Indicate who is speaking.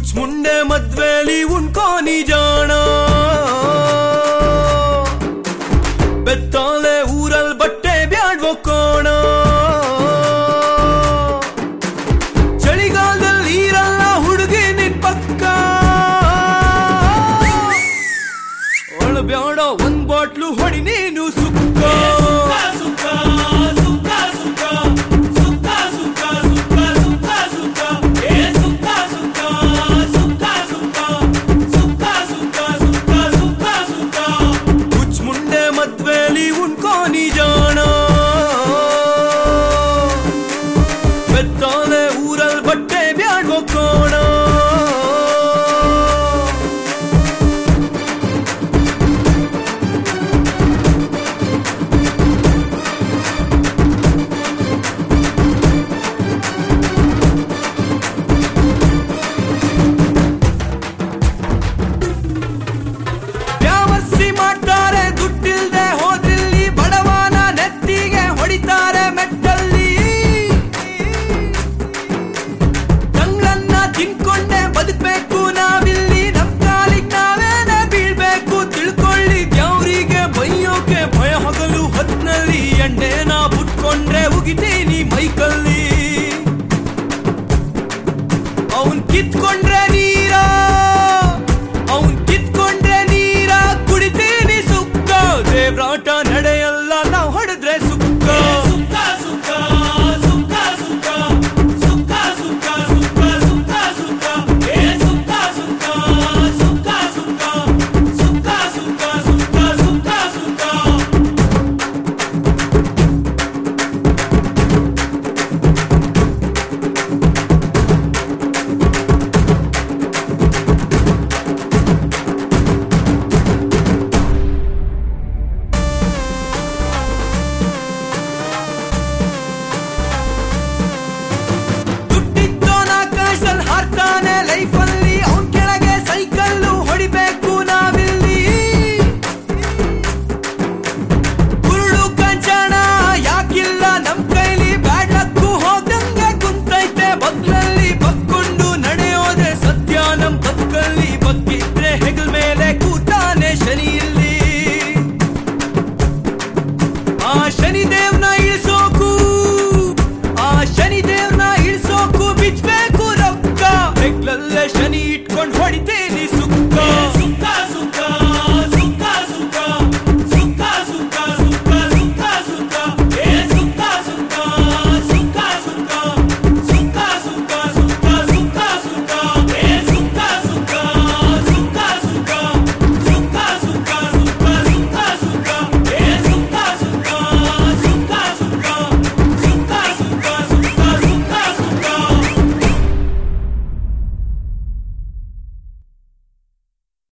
Speaker 1: ಹುಚ್ ಮುಂಡೆ ಮದ್ವೆಲಿ ಉಣ್ಕೋನಿ ಜಾಣ ಬೆತ್ತಾಲೆ ಊರಲ್ ಬಟ್ಟೆ ಬ್ಯಾಡ್ವೋ ಕೋಣ ಚಳಿಗಾಲದಲ್ಲಿ ಇರಲ್ಲ ಹುಡುಗಿ ನಿನ್ ಪಕ್ಕ ಒಳ ಬ್ಯಾಡ ಒಂದ್ ಬಾಟ್ಲು ಹೊಡಿ ನೀನು ಸುಕ್ಕ ಹುಚ್ ಮುಂಡೆ ಮದ್ವೆಲಿ ಉಣ್ಕೋನಿ ಜಾಣ ಬೆತ್ತಾಲೆ ಊರಲ್ ಬಟ್ಟೆ ಬ್ಯಾಡ್ವೋ ಕೋಣ ವ್ಯಾವಸ್ಸಿ ಮಾಡ್ತಾರೆ ದುಡ್ಡಿಲ್ದೆ ಹೋದ್ರಿಲ್ಲಿ ಬಡವನ ನೆತ್ತಿಗೆ ಹೊಡಿತಾರೆ ಮೆಟ್ಟಲ್ಲಿ ತಂಗಳನ್ನ ತಿನ್ಕೊಂಡೆ ಬದುಕ್ಬೇಕು ನಾವಿಲ್ಲಿ ನಮ್ ಕಾಲಿಗ್ ನಾವೇನೆ ಬೀಳ್ಬೇಕು ತಿಳ್ಕೊಳ್ಳಿ ದ್ಯಾವ್ರಿಗೆ ಬೈಯೋಕೆ ಭಯ ಹಗಲು ಹೊತ್ನಲ್ಲಿ ಎಣ್ಣೆನ ಬುಟ್ಕೊಂಡ್ರೆ ಉಗಿತೀನಿ ಮೈಕಲ್ಲಿ ಅವನ್ ಕಿತ್ಕೊಂಡ್ರೆ ನೀರ ಅವನ್ ಕಿತ್ಕೊಂಡ್ರೆ ನೀರ ಕುಡಿತೀನಿ ಸುಕ್ಕ ದೇವ್ರಾಟ ನಡೆಯಲ್ಲ ನಾವ್ ಹೊಡೆದ್ರೆ ಸುಕ್ಕ ದುಡ್ಡಿದ್ದೋನ ಆಕಾಶದಲ್ಲಿ ಹಾರ್ತಾನೆ ಲೈಫಲ್ಲಿ ಅವನ್ ಕೆಳಗೆ ಸೈಕಲ್ಲು ಹೊಡಿಬೇಕು ನಾವಿಲ್ಲಿ ಕುರುಡು ಕಂಚಣ ಯಾಕಿಲ್ಲ ನಮ್ ಕೈಲಿ ಬ್ಯಾಡ್ ಲಕ್ಕು ಹೋದಂಗೆ ಕುಂತೈತೆ ಬಗ್ಲಲ್ಲಿ ಬಕ್ಕೊಂಡು ನಡೆಯೋದೆ ಸತ್ಯ ನಮ್ ಬದುಕಲ್ಲಿ ಬಗ್ಗಿದ್ರೆ ಹೆಗಲ್ ಮೇಲೆ ಕೂತಾನೆ ಶನಿ ಇಲ್ಲಿ ಆ ಶನಿದೇವ್ನ ಇಳಿಸೋಕು ಆ ಶನಿದೇವ್ನ ಇಳಿಸೋಕು ಬಿಚ್ಬೇಕು ರೊಕ್ಕ ಹೆಗ್ಲಲ್ಲೇ ಶನಿ ಇಟ್ಕೊಂಡ್